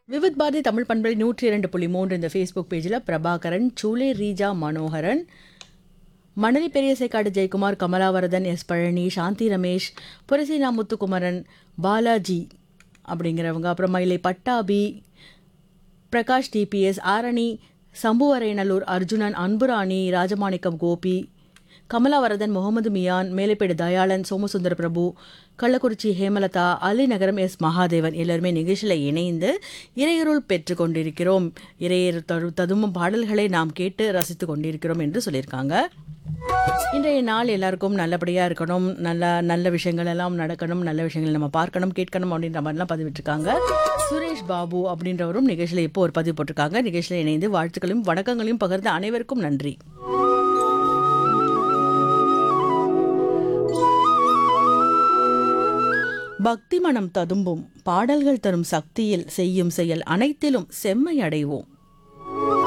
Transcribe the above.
விவித் பாரதி தமிழ் பண்பலை நூற்றி இரண்டு புள்ளி மூன்று இந்த ஃபேஸ்புக் பேஜில் பிரபாகரன் சூலே ரீஜா மனோகரன் மணலி பெரியசைக்காடு ஜெயக்குமார் கமலாவரதன் எஸ் பழனி சாந்தி ரமேஷ் புரசீனா முத்துக்குமரன் பாலாஜி அப்படிங்கிறவங்க அப்புறம் மயிலை பட்டாபி பிரகாஷ் டிபிஎஸ் ஆரணி சம்புவரைநல்லூர் அர்ஜுனன் அன்புராணி ராஜமாணிக்கம் கோபி கமலாவரதன் முகமது மியான் மேலைப்பேடு தயாளன் சோமசுந்தர பிரபு கள்ளக்குறிச்சி ஹேமலதா அலிநகரம் எஸ் மகாதேவன் எல்லாருமே நிகழ்ச்சியில் இணைந்து இறையருள் பெற்று கொண்டிருக்கிறோம் இறையர் தரு ததும்பும் பாடல்களை நாம் கேட்டு ரசித்து கொண்டிருக்கிறோம் என்று சொல்லியிருக்காங்க இன்றைய நாள் எல்லாருக்கும் நல்லபடியாக இருக்கணும் நல்ல நல்ல விஷயங்கள் எல்லாம் நடக்கணும் நல்ல விஷயங்கள் நம்ம பார்க்கணும் கேட்கணும் அப்படின்ற மாதிரிலாம் பதிவிட்டிருக்காங்க சுரேஷ் பாபு அப்படின்றவரும் நிகழ்ச்சியில் இப்போ ஒரு பதிவு போட்டிருக்காங்க நிகழ்ச்சியில் இணைந்து வாழ்த்துக்களையும் வணக்கங்களையும் பகிர்ந்த அனைவருக்கும் நன்றி பக்தி மனம் ததும்பும் பாடல்கள் தரும் சக்தியில் செய்யும் செயல் அனைத்திலும் செம்மை அடைவோம்